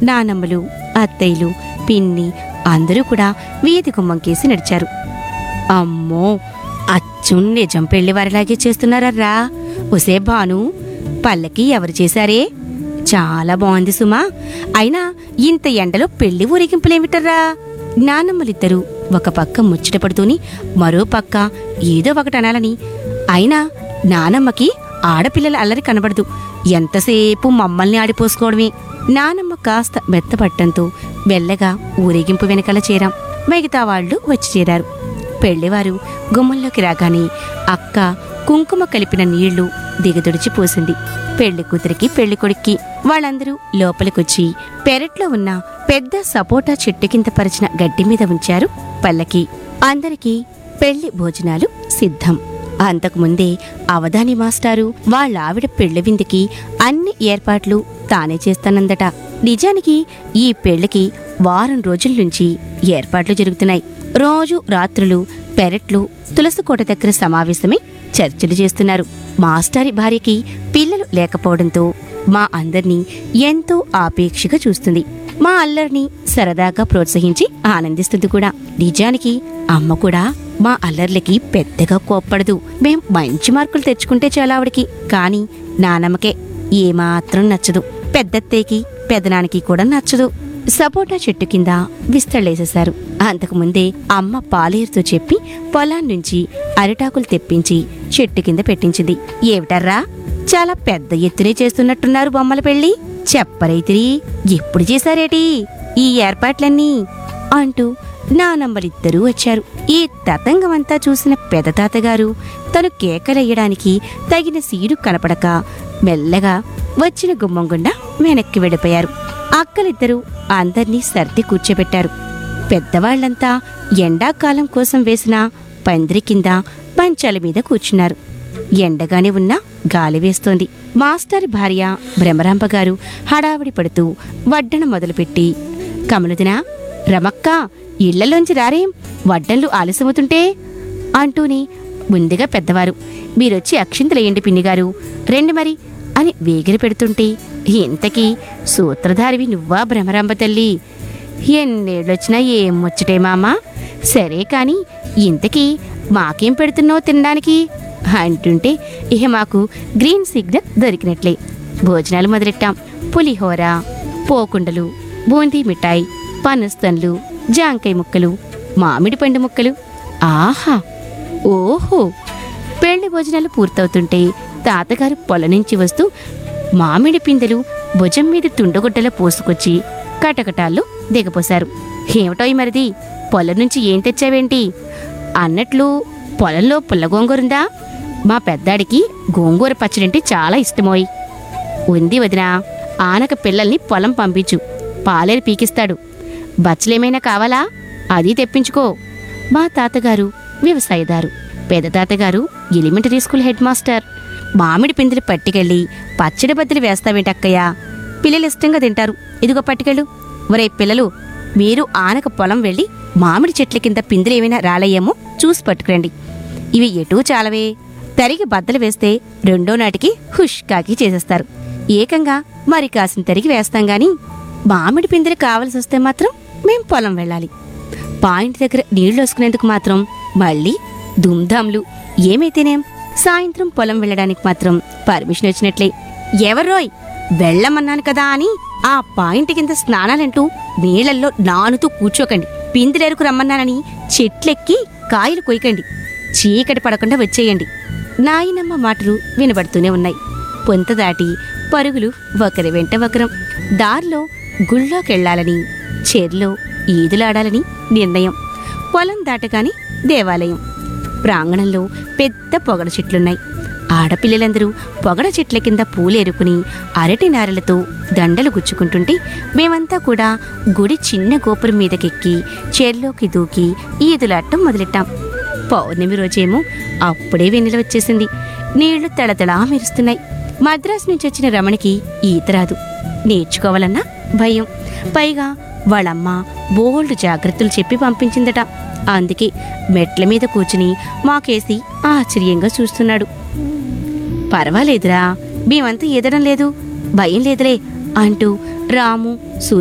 నానమ్మలు అత్తయ్యలు పిన్ని అందరూ కూడా వీధి గుమ్మంకేసి నడిచారు అమ్మో అచ్చున్ నిజం పెళ్లివారిలాగే చేస్తున్నారా ఒసే భాను పల్లకి ఎవరు చేశారే చాలా బాగుంది సుమా అయినా ఇంత ఎండలో పెళ్లి ఊరేగింపులేమిటర్రా నానమ్మలిద్దరూ ఒక పక్క ముచ్చట పడుతూని మరో పక్క ఏదో ఒకటి అనాలని అయినా నానమ్మకి ఆడపిల్లల అల్లరి కనబడదు ఎంతసేపు మమ్మల్ని ఆడిపోసుకోవడమే నానమ్మ కాస్త మెత్తపట్టంతో మెల్లగా ఊరేగింపు వెనకాల చేరాం మిగతా వాళ్ళు వచ్చి చేరారు పెళ్లివారు గుమ్మంలోకి రాగానే అక్క కుంకుమ కలిపిన నీళ్లు దిగదుడిచి పోసింది పెళ్లి కూతురికి పెళ్లి కొడుక్కి వాళ్ళందరూ లోపలికొచ్చి పెరట్లో ఉన్న పెద్ద సపోటా చెట్టు కింద పరిచిన గడ్డి మీద ఉంచారు పల్లకి అందరికీ పెళ్లి భోజనాలు సిద్ధం అంతకుముందే అవధాని మాస్టారు వాళ్ళ ఆవిడ పెళ్లి విందుకి అన్ని ఏర్పాట్లు తానే చేస్తానందట నిజానికి ఈ పెళ్లికి వారం రోజుల నుంచి ఏర్పాట్లు జరుగుతున్నాయి రోజు రాత్రులు పెరట్లు తులసికోట దగ్గర సమావేశమై చర్చలు చేస్తున్నారు మాస్టారి భార్యకి పిల్లలు లేకపోవడంతో మా అందర్నీ ఎంతో ఆపేక్షగా చూస్తుంది మా అల్లరిని సరదాగా ప్రోత్సహించి ఆనందిస్తుంది కూడా నిజానికి అమ్మ కూడా మా అల్లర్లకి పెద్దగా కోప్పడదు మేం మంచి మార్కులు తెచ్చుకుంటే చాలా ఆవిడకి కానీ నానమ్మకే ఏమాత్రం నచ్చదు పెద్దత్తయ్యకి పెదనానికి కూడా నచ్చదు సపోటా చెట్టు కింద విస్తళ్ళేసేశారు అంతకుముందే అమ్మ పాలేరుతో చెప్పి పొలాన్నుంచి అరిటాకులు తెప్పించి చెట్టు కింద పెట్టించింది ఏమిటర్రా చాలా పెద్ద ఎత్తునే చేస్తున్నట్టున్నారు బొమ్మల పెళ్లి చెప్పరైతిరి ఎప్పుడు చేశారేటి ఈ ఏర్పాట్లన్నీ అంటూ నానమ్మలిద్దరూ వచ్చారు ఈ తతంగమంతా చూసిన పెద్ద తాతగారు తను కేకలెయ్యడానికి తగిన సీడు కనపడక మెల్లగా వచ్చిన గుమ్మం గుండా వెనక్కి వెళ్ళిపోయారు అక్కలిద్దరూ అందర్నీ సర్ది కూర్చోబెట్టారు పెద్దవాళ్లంతా ఎండాకాలం కోసం వేసిన పందిరి కింద పంచాల మీద కూర్చున్నారు ఎండగానే ఉన్నా గాలి వేస్తోంది మాస్టర్ భార్య భ్రమరాంబ గారు హడావిడి పడుతూ వడ్డన మొదలుపెట్టి కమలుదినా రమక్క ఇళ్లలోంచి రారేం వడ్డన్లు ఆలస్యమవుతుంటే అంటూనే ముందుగా పెద్దవారు మీరొచ్చి అక్షింతలేయండి పిన్నిగారు రెండు మరి అని వేగిరి పెడుతుంటే ఇంతకీ సూత్రధారివి నువ్వా భ్రమరాంబ తల్లి ఎన్నేళ్ళొచ్చినా ఏం ముచ్చటే మామా సరే కాని ఇంతకీ మాకేం పెడుతున్నావు తినడానికి అంటుంటే ఇహ మాకు గ్రీన్ సిగ్నల్ దొరికినట్లే భోజనాలు మొదలెట్టాం పులిహోర పోకుండలు బూందీ మిఠాయి పనస్తన్లు జాంకాయ ముక్కలు మామిడి పండు ముక్కలు ఆహా ఓహో పెళ్లి భోజనాలు పూర్తవుతుంటే తాతగారు పొల నుంచి వస్తూ మామిడి పిందెలు భుజం మీద తుండగుడ్డల పోసుకొచ్చి కటకటాల్లో దిగపోశారు ఏమిటో ఈ మరిది పొలం నుంచి ఏం తెచ్చావేంటి అన్నట్లు పొలంలో పుల్ల గోంగూరుందా మా పెద్దాడికి గోంగూర పచ్చడంటే చాలా ఇష్టమోయ్ ఉంది వదినా ఆనక పిల్లల్ని పొలం పంపించు పాలేరు పీకిస్తాడు బచ్చలేమైనా కావాలా అది తెప్పించుకో మా తాతగారు వ్యవసాయదారు పెద్ద తాతగారు ఎలిమెంటరీ స్కూల్ హెడ్ మాస్టర్ మామిడి పిందులు పట్టుకెళ్ళి పచ్చడి బద్దలు వేస్తావేంటక్కయ్య పిల్లలు ఇష్టంగా తింటారు ఇదిగో పట్టుకెళ్ళు ఒరే పిల్లలు మీరు ఆనక పొలం వెళ్ళి మామిడి చెట్ల కింద పిందులు ఏమైనా రాలయ్యేమో చూసి పట్టుకురండి ఇవి ఎటూ చాలవే తరిగి బద్దలు వేస్తే రెండో నాటికి హుష్ కాకి చేసేస్తారు ఏకంగా మరి కాసిన తరిగి వేస్తాం గాని మామిడి పిందెలు కావలసి వస్తే మాత్రం మేం పొలం వెళ్ళాలి పాయింట్ దగ్గర నీళ్లు వసుకునేందుకు మాత్రం మళ్ళీ దుమ్ధాంలు ఏమైతేనేం సాయంత్రం పొలం వెళ్ళడానికి మాత్రం పర్మిషన్ వచ్చినట్లే ఎవర్రోయ్ వెళ్ళమన్నాను కదా అని ఆ పాయింట్ కింద స్నానాలంటూ నీళ్లల్లో నానుతూ కూర్చోకండి పిందిలేరుకు రమ్మన్నానని చెట్లెక్కి కాయలు కొయ్యకండి చీకటి పడకుండా వచ్చేయండి నాయనమ్మ మాటలు వినబడుతూనే ఉన్నాయి పొంత దాటి పరుగులు ఒకరి వెంట ఒకరం దారిలో గుళ్ళోకెళ్లాలని చెర్లో ఈదులాడాలని నిర్ణయం పొలం దాటగాని దేవాలయం ప్రాంగణంలో పెద్ద పొగడ చెట్లున్నాయి ఆడపిల్లలందరూ పొగడ చెట్ల కింద పూలేరుకుని అరటి నారలతో దండలు గుచ్చుకుంటుంటే మేమంతా కూడా గుడి చిన్న గోపురం మీదకెక్కి చెర్లోకి దూకి ఈదులాటం మొదలెట్టాం పౌర్ణమి రోజేమో అప్పుడే వెన్నెల వచ్చేసింది నీళ్లు తళతళా మెరుస్తున్నాయి మద్రాసు నుంచి వచ్చిన రమణికి ఈత రాదు నేర్చుకోవాలన్నా భయం పైగా వాళ్ళమ్మ బోల్డ్ జాగ్రత్తలు చెప్పి పంపించిందట అందుకే మెట్ల మీద కూర్చుని మాకేసి ఆశ్చర్యంగా చూస్తున్నాడు పర్వాలేదురా మేమంతా ఎదడం లేదు భయం లేదులే అంటూ రాము